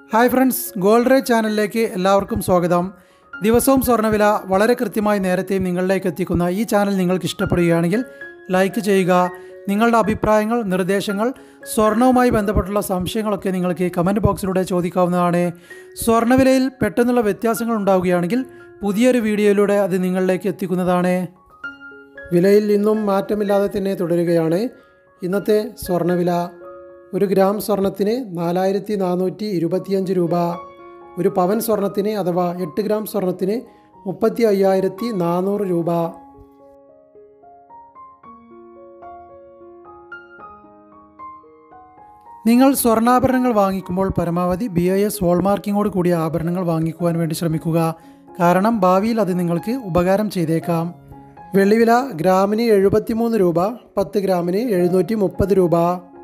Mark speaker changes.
Speaker 1: hi friends gold ray ചാനലിലേക്ക് എല്ലാവർക്കും സ്വാഗതം ദിവസവും സ്വർണ്ണവില വളരെ കൃത്യമായി നേരത്തെയും നിങ്ങളിലേക്ക് എത്തിക്കുന്ന ഈ ചാനൽ നിങ്ങൾക്ക് ഇഷ്ടപ്പെടുകയാണെങ്കിൽ ലൈക്ക് ചെയ്യുക നിങ്ങളുടെ അഭിപ്രായങ്ങൾ നിർദ്ദേശങ്ങൾ സ്വർണവുമായി ബന്ധപ്പെട്ടുള്ള സംശയങ്ങളൊക്കെ നിങ്ങൾക്ക് കമൻറ്റ് ബോക്സിലൂടെ ചോദിക്കാവുന്നതാണ് സ്വർണ്ണവിലയിൽ പെട്ടെന്നുള്ള വ്യത്യാസങ്ങൾ ഉണ്ടാവുകയാണെങ്കിൽ പുതിയൊരു വീഡിയോയിലൂടെ അത് നിങ്ങളിലേക്ക് എത്തിക്കുന്നതാണ് വിലയിൽ ഇന്നും മാറ്റമില്ലാതെ തന്നെ തുടരുകയാണ് ഇന്നത്തെ സ്വർണ്ണവില ഒരു ഗ്രാം സ്വർണത്തിന് നാലായിരത്തി നാനൂറ്റി ഇരുപത്തിയഞ്ച് രൂപ ഒരു പവൻ സ്വർണത്തിന് അഥവാ എട്ട് ഗ്രാം സ്വർണത്തിന് മുപ്പത്തി അയ്യായിരത്തി നാനൂറ് രൂപ നിങ്ങൾ സ്വർണ്ണാഭരണങ്ങൾ വാങ്ങിക്കുമ്പോൾ പരമാവധി ബി ഐ എസ് ഹോൾമാർക്കിങ്ങോട് കൂടിയ ആഭരണങ്ങൾ വാങ്ങിക്കുവാൻ വേണ്ടി ശ്രമിക്കുക കാരണം ഭാവിയിൽ അത് നിങ്ങൾക്ക് ഉപകാരം ചെയ്തേക്കാം വെള്ളിവില ഗ്രാമിന് എഴുപത്തിമൂന്ന് രൂപ പത്ത് ഗ്രാമിന് എഴുന്നൂറ്റി മുപ്പത് രൂപ